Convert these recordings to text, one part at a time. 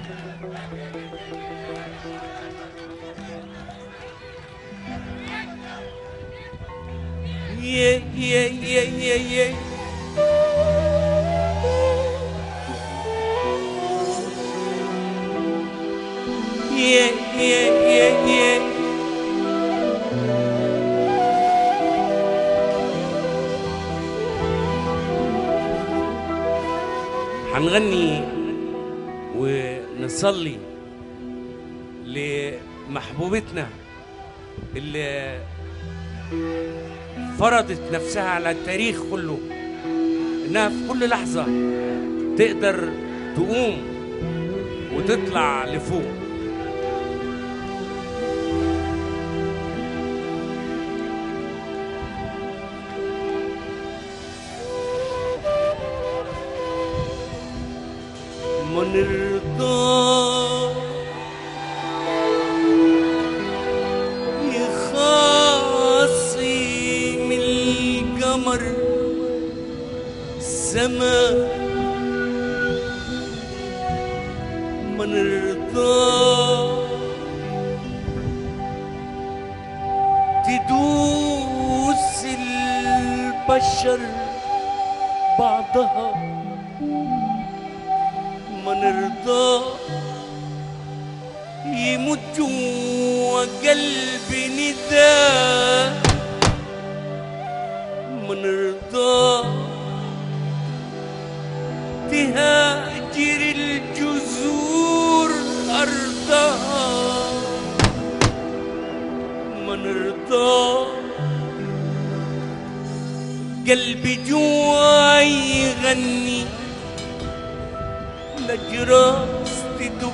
Yeah, yeah, yeah, yeah, yeah. Yeah, yeah, yeah, yeah. هنغني ونصلي لمحبوبتنا اللي فرضت نفسها على التاريخ كله انها في كل لحظه تقدر تقوم وتطلع لفوق ما نرضى يخاصي من القمر السما ما نرضى تدوس البشر بعضها ما نرضى يموت جوا قلبي نداء ما نرضى تهاجر الجذور أرضها ما نرضى قلبي جوا يغني لجراس تدق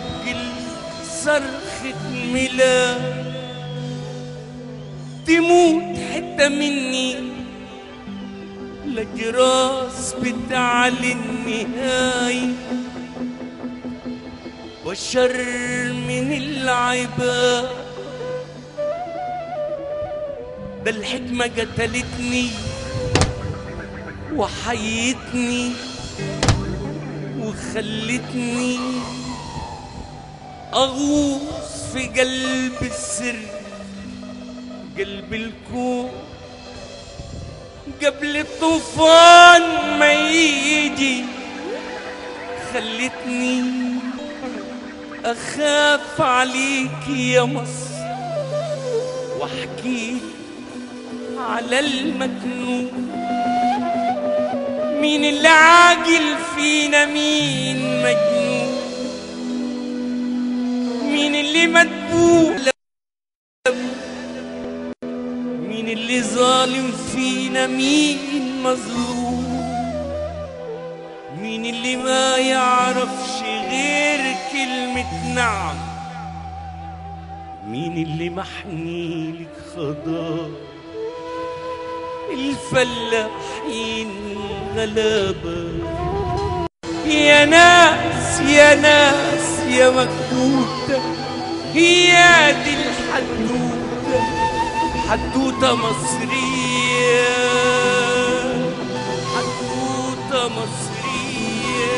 صرخة ميلاد تموت حتة مني لجراس بتعلي النهاية وشر من العباد ده الحكمة قتلتني وحيتني وخلتني أغوص في قلب السر قلب الكون قبل الطوفان ما يجي خلتني أخاف عليك يا مصر واحكي على المجنون مين اللي عاجل فينا مين مجنون مين اللي مدبوح مين اللي ظالم فينا مين مظلوم مين اللي ما يعرفش غير كلمة نعم مين اللي محني لك خضار الفلاحين غلابة يا ناس يا ناس يا مكبوتة هي دي الحدوتة حدوتة مصرية حدوتة مصرية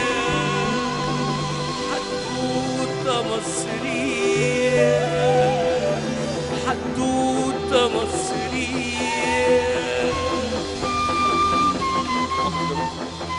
حدوتة مصرية حدوتة مصرية